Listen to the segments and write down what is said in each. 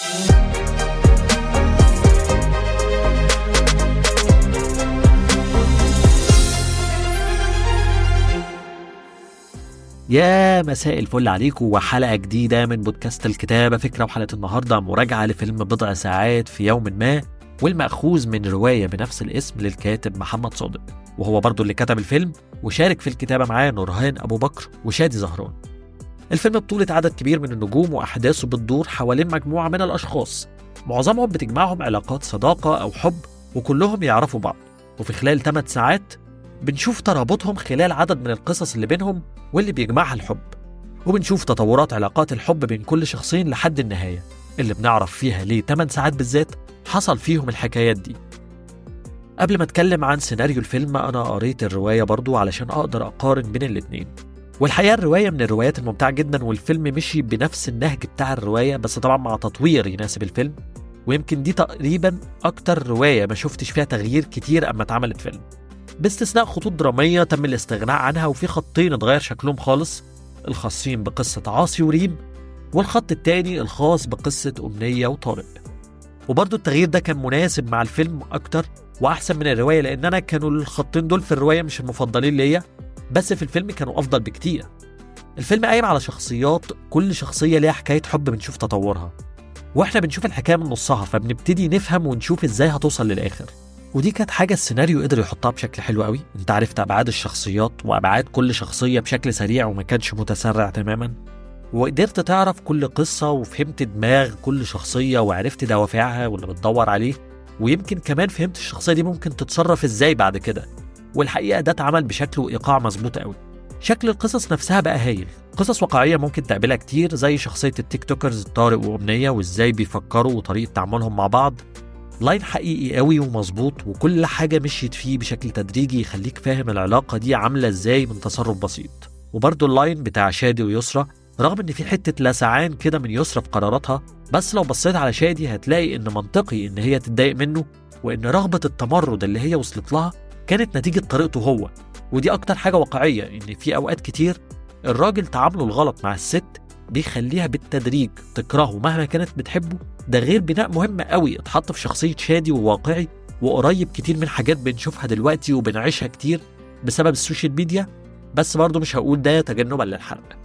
يا مساء الفل عليكم وحلقة جديدة من بودكاست الكتابة فكرة وحلقة النهاردة مراجعة لفيلم بضع ساعات في يوم ما والمأخوذ من رواية بنفس الاسم للكاتب محمد صادق وهو برضو اللي كتب الفيلم وشارك في الكتابة معاه نورهان أبو بكر وشادي زهران الفيلم بطولة عدد كبير من النجوم وأحداثه بتدور حوالين مجموعة من الأشخاص معظمهم بتجمعهم علاقات صداقة أو حب وكلهم يعرفوا بعض وفي خلال 8 ساعات بنشوف ترابطهم خلال عدد من القصص اللي بينهم واللي بيجمعها الحب وبنشوف تطورات علاقات الحب بين كل شخصين لحد النهاية اللي بنعرف فيها ليه 8 ساعات بالذات حصل فيهم الحكايات دي قبل ما اتكلم عن سيناريو الفيلم انا قريت الرواية برضو علشان اقدر اقارن بين الاتنين والحقيقة الرواية من الروايات الممتعة جدا والفيلم مشي بنفس النهج بتاع الرواية بس طبعا مع تطوير يناسب الفيلم ويمكن دي تقريبا اكتر رواية ما شفتش فيها تغيير كتير اما اتعملت فيلم باستثناء خطوط درامية تم الاستغناء عنها وفي خطين اتغير شكلهم خالص الخاصين بقصة عاصي وريم والخط التاني الخاص بقصة أمنية وطارق وبرضه التغيير ده كان مناسب مع الفيلم أكتر وأحسن من الرواية لأن أنا كانوا الخطين دول في الرواية مش المفضلين ليا بس في الفيلم كانوا أفضل بكتير الفيلم قايم على شخصيات كل شخصية ليها حكاية حب بنشوف تطورها واحنا بنشوف الحكاية من نصها فبنبتدي نفهم ونشوف ازاي هتوصل للآخر ودي كانت حاجة السيناريو قدر يحطها بشكل حلو قوي انت عرفت أبعاد الشخصيات وأبعاد كل شخصية بشكل سريع وما كانش متسرع تماما وقدرت تعرف كل قصة وفهمت دماغ كل شخصية وعرفت دوافعها واللي بتدور عليه ويمكن كمان فهمت الشخصية دي ممكن تتصرف ازاي بعد كده والحقيقة ده اتعمل بشكل وإيقاع مظبوط قوي شكل القصص نفسها بقى هايل قصص واقعية ممكن تقابلها كتير زي شخصية التيك توكرز طارق وأمنية وازاي بيفكروا وطريقة تعاملهم مع بعض لاين حقيقي قوي ومظبوط وكل حاجة مشيت فيه بشكل تدريجي يخليك فاهم العلاقة دي عاملة ازاي من تصرف بسيط وبرضه اللاين بتاع شادي ويسرى رغم ان في حتة لسعان كده من يسرى في قراراتها بس لو بصيت على شادي هتلاقي ان منطقي ان هي تتضايق منه وان رغبة التمرد اللي هي وصلت لها كانت نتيجة طريقته هو ودي اكتر حاجة واقعية ان في اوقات كتير الراجل تعامله الغلط مع الست بيخليها بالتدريج تكرهه مهما كانت بتحبه ده غير بناء مهم قوي اتحط في شخصية شادي وواقعي وقريب كتير من حاجات بنشوفها دلوقتي وبنعيشها كتير بسبب السوشيال ميديا بس برضه مش هقول ده تجنبا للحرق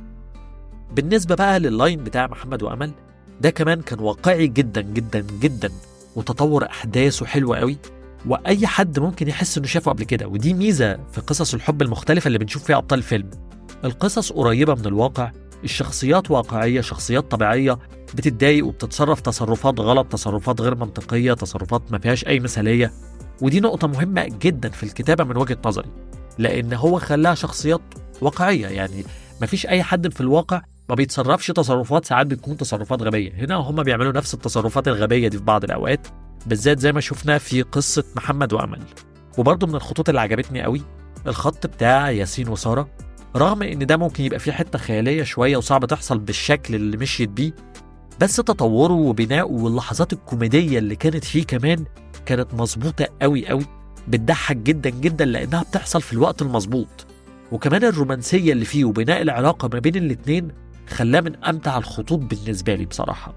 بالنسبة بقى لللاين بتاع محمد وأمل ده كمان كان واقعي جدا جدا جدا وتطور أحداثه حلوة قوي وأي حد ممكن يحس إنه شافه قبل كده ودي ميزة في قصص الحب المختلفة اللي بنشوف فيها أبطال الفيلم القصص قريبة من الواقع الشخصيات واقعية شخصيات طبيعية بتتضايق وبتتصرف تصرفات غلط تصرفات غير منطقية تصرفات ما فيهاش أي مثالية ودي نقطة مهمة جدا في الكتابة من وجهة نظري لأن هو خلاها شخصيات واقعية يعني ما فيش أي حد في الواقع ما بيتصرفش تصرفات ساعات بتكون تصرفات غبية هنا هم بيعملوا نفس التصرفات الغبية دي في بعض الأوقات بالذات زي ما شفنا في قصة محمد وأمل وبرضه من الخطوط اللي عجبتني قوي الخط بتاع ياسين وسارة رغم ان ده ممكن يبقى فيه حته خياليه شويه وصعب تحصل بالشكل اللي مشيت بيه بس تطوره وبنائه واللحظات الكوميديه اللي كانت فيه كمان كانت مظبوطه قوي قوي بتضحك جدا جدا لانها بتحصل في الوقت المظبوط وكمان الرومانسيه اللي فيه وبناء العلاقه ما بين الاتنين خلاه من امتع الخطوط بالنسبه لي بصراحه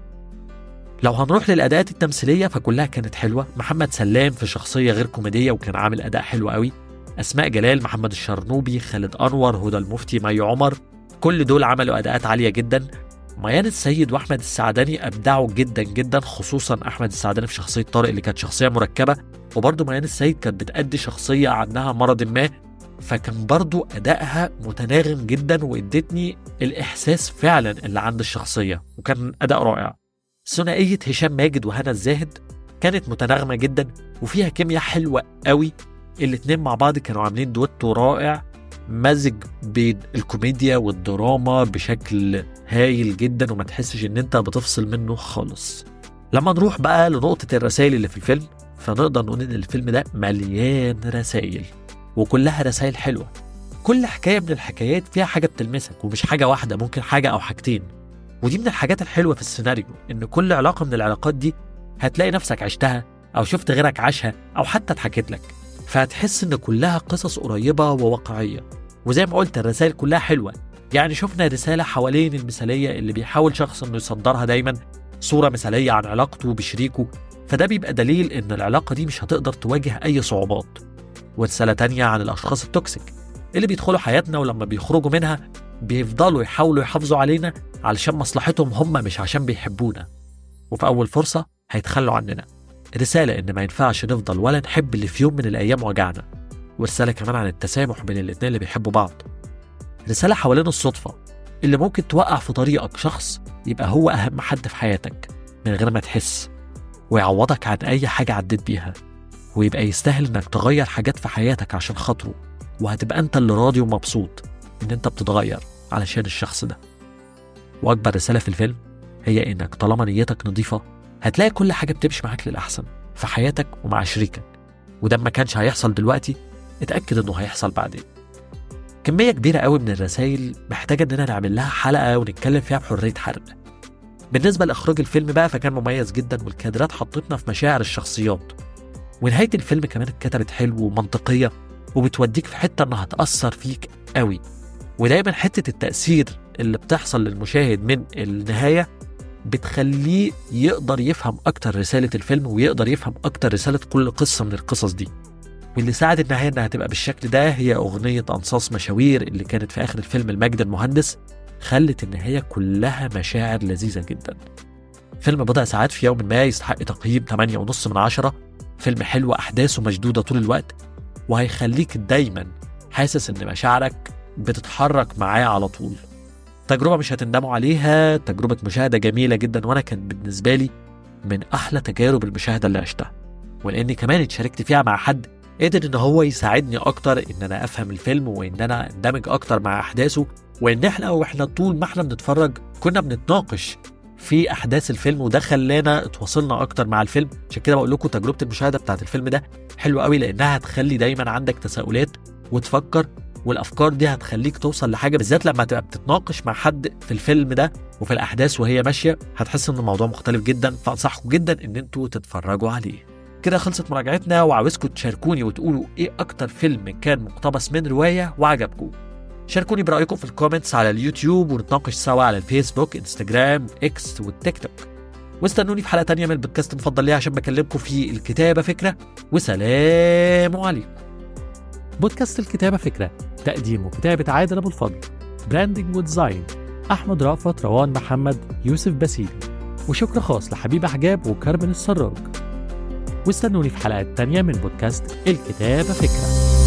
لو هنروح للاداءات التمثيليه فكلها كانت حلوه محمد سلام في شخصيه غير كوميديه وكان عامل اداء حلو قوي اسماء جلال محمد الشرنوبي خالد انور هدى المفتي مي عمر كل دول عملوا اداءات عاليه جدا ميان السيد واحمد السعداني ابدعوا جدا جدا خصوصا احمد السعداني في شخصيه طارق اللي كانت شخصيه مركبه وبرضه ميان السيد كانت بتأدي شخصيه عندها مرض ما فكان برضه ادائها متناغم جدا وادتني الاحساس فعلا اللي عند الشخصيه وكان اداء رائع ثنائيه هشام ماجد وهنا الزاهد كانت متناغمه جدا وفيها كيمياء حلوه قوي الاتنين مع بعض كانوا عاملين دويتو رائع مزج بين الكوميديا والدراما بشكل هايل جدا وما تحسش ان انت بتفصل منه خالص لما نروح بقى لنقطة الرسائل اللي في الفيلم فنقدر نقول ان الفيلم ده مليان رسائل وكلها رسائل حلوة كل حكاية من الحكايات فيها حاجة بتلمسك ومش حاجة واحدة ممكن حاجة أو حاجتين ودي من الحاجات الحلوة في السيناريو إن كل علاقة من العلاقات دي هتلاقي نفسك عشتها أو شفت غيرك عاشها أو حتى اتحكت لك فهتحس إن كلها قصص قريبة وواقعية وزي ما قلت الرسائل كلها حلوة يعني شفنا رسالة حوالين المثالية اللي بيحاول شخص إنه يصدرها دايما صورة مثالية عن علاقته بشريكه فده بيبقى دليل إن العلاقة دي مش هتقدر تواجه أي صعوبات ورسالة تانية عن الأشخاص التوكسيك اللي بيدخلوا حياتنا ولما بيخرجوا منها بيفضلوا يحاولوا يحافظوا علينا علشان مصلحتهم هم مش عشان بيحبونا وفي أول فرصة هيتخلوا عننا رسالة إن ما ينفعش نفضل ولا نحب اللي في يوم من الأيام وجعنا ورسالة كمان عن التسامح بين الاتنين اللي بيحبوا بعض رسالة حوالين الصدفة اللي ممكن توقع في طريقك شخص يبقى هو أهم حد في حياتك من غير ما تحس ويعوضك عن أي حاجة عديت بيها ويبقى يستاهل إنك تغير حاجات في حياتك عشان خاطره وهتبقى أنت اللي راضي ومبسوط إن أنت بتتغير علشان الشخص ده وأكبر رسالة في الفيلم هي إنك طالما نيتك نظيفة هتلاقي كل حاجة بتمشي معاك للأحسن في حياتك ومع شريكك وده ما كانش هيحصل دلوقتي اتأكد إنه هيحصل بعدين كمية كبيرة قوي من الرسائل محتاجة إننا نعمل لها حلقة ونتكلم فيها بحرية حرق بالنسبة لإخراج الفيلم بقى فكان مميز جدا والكادرات حطتنا في مشاعر الشخصيات ونهاية الفيلم كمان اتكتبت حلو ومنطقية وبتوديك في حتة إنها هتأثر فيك قوي ودايما حتة التأثير اللي بتحصل للمشاهد من النهاية بتخليه يقدر يفهم أكتر رسالة الفيلم ويقدر يفهم أكتر رسالة كل قصة من القصص دي واللي ساعد النهاية إنها تبقى بالشكل ده هي أغنية أنصاص مشاوير اللي كانت في آخر الفيلم المجد المهندس خلت النهاية كلها مشاعر لذيذة جدا فيلم بضع ساعات في يوم ما يستحق تقييم 8.5 من عشرة فيلم حلو أحداثه مشدودة طول الوقت وهيخليك دايما حاسس إن مشاعرك بتتحرك معاه على طول تجربة مش هتندموا عليها تجربة مشاهدة جميلة جدا وأنا كان بالنسبة لي من أحلى تجارب المشاهدة اللي عشتها ولأني كمان اتشاركت فيها مع حد قدر إن هو يساعدني أكتر إن أنا أفهم الفيلم وإن أنا أندمج أكتر مع أحداثه وإن إحنا وإحنا طول ما إحنا بنتفرج كنا بنتناقش في أحداث الفيلم وده خلانا اتواصلنا أكتر مع الفيلم عشان كده بقول لكم تجربة المشاهدة بتاعت الفيلم ده حلوة قوي لأنها هتخلي دايما عندك تساؤلات وتفكر والافكار دي هتخليك توصل لحاجه بالذات لما تبقى بتتناقش مع حد في الفيلم ده وفي الاحداث وهي ماشيه هتحس ان الموضوع مختلف جدا فانصحكم جدا ان انتوا تتفرجوا عليه كده خلصت مراجعتنا وعاوزكم تشاركوني وتقولوا ايه اكتر فيلم كان مقتبس من روايه وعجبكم شاركوني برايكم في الكومنتس على اليوتيوب ونتناقش سوا على الفيسبوك انستجرام اكس والتيك توك واستنوني في حلقه تانية من البودكاست المفضل ليا عشان بكلمكم في الكتابه فكره وسلام عليكم بودكاست الكتابه فكره تقديم وكتابه عادل ابو الفضل براندنج وديزاين احمد رأفت روان محمد يوسف بسيلي وشكر خاص لحبيب حجاب وكربن السراج واستنوني في حلقات تانية من بودكاست الكتابة فكرة